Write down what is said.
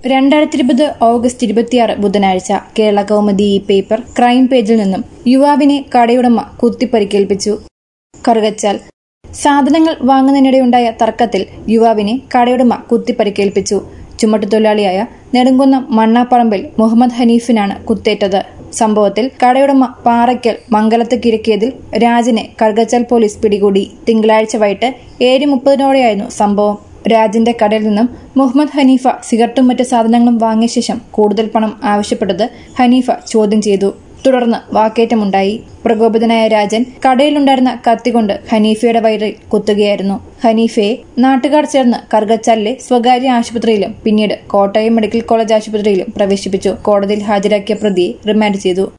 രണ്ടായിരത്തി ഇരുപത് ഓഗസ്റ്റ് ഇരുപത്തിയാറ് ബുധനാഴ്ച കേരള കൗമുദി ഈ പേപ്പർ ക്രൈം പേജിൽ നിന്നും യുവാവിനെ കടയുടമ കുത്തിപ്പരിക്കേൽപ്പിച്ചു കറുകച്ചാൽ സാധനങ്ങൾ വാങ്ങുന്നതിനിടെയുണ്ടായ തർക്കത്തിൽ യുവാവിനെ കടയുടമ കുത്തിപ്പരിക്കേൽപ്പിച്ചു ചുമട്ടുതൊഴിലാളിയായ നെടുങ്കുന്നം മണ്ണാപ്പറമ്പിൽ മുഹമ്മദ് ഹനീഫിനാണ് കുത്തേറ്റത് സംഭവത്തിൽ കടയുടമ പാറയ്ക്കൽ മംഗലത്ത് കിരക്കിയതിൽ രാജനെ കറുകച്ചാൽ പോലീസ് പിടികൂടി തിങ്കളാഴ്ച വൈകിട്ട് ഏഴ് മുപ്പതിനോടെയായിരുന്നു സംഭവം രാജിന്റെ കടയിൽ നിന്നും മുഹമ്മദ് ഹനീഫ സിഗരറ്റും മറ്റ് സാധനങ്ങളും വാങ്ങിയ ശേഷം കൂടുതൽ പണം ആവശ്യപ്പെട്ടത് ഹനീഫ ചോദ്യം ചെയ്തു തുടർന്ന് വാക്കേറ്റമുണ്ടായി പ്രകോപിതനായ രാജൻ കടയിലുണ്ടായിരുന്ന കത്തികൊണ്ട് ഹനീഫയുടെ വയറിൽ കുത്തുകയായിരുന്നു ഹനീഫയെ നാട്ടുകാർ ചേർന്ന് കർഗച്ചാലിലെ സ്വകാര്യ ആശുപത്രിയിലും പിന്നീട് കോട്ടയം മെഡിക്കൽ കോളേജ് ആശുപത്രിയിലും പ്രവേശിപ്പിച്ചു കോടതിയിൽ ഹാജരാക്കിയ പ്രതിയെ റിമാൻഡ് ചെയ്തു